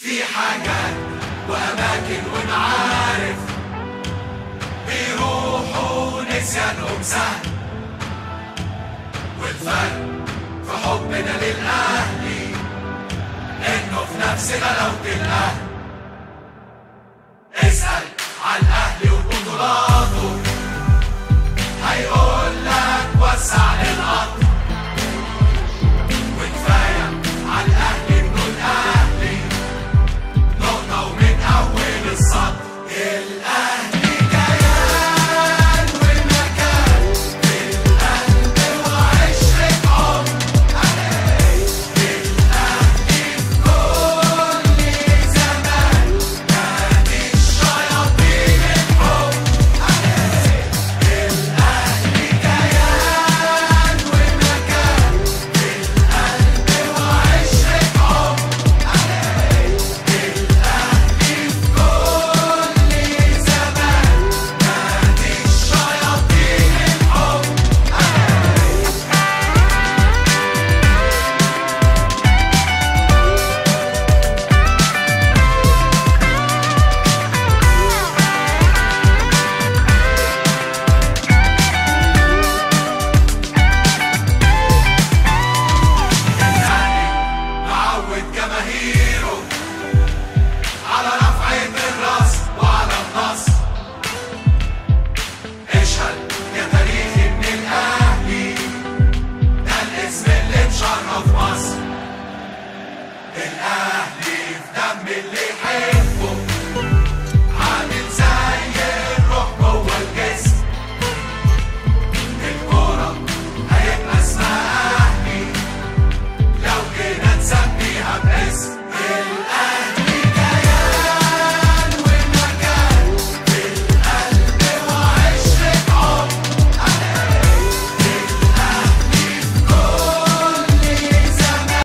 في حاجات وأماكن ومعارف بيروحوا نسيانهم سهل والفرق في حبنا للأهلي إنه في نفس غلاوة الأهل اسأل على الأهلي وبطولاته هيقول لك وسع للقطر وكفاية على الأهلي ابن الأهلي نقطة ومن أول السطر الأهلي كيان والمكان في القلب وعشرة عمر الأهلي في كل زمان نادي الشياطين الحب الأهلي كيان والمكان في القلب وعشرة عمر الأهلي في كل زمان نادي الشياطين الحب الأهلي معود جماهير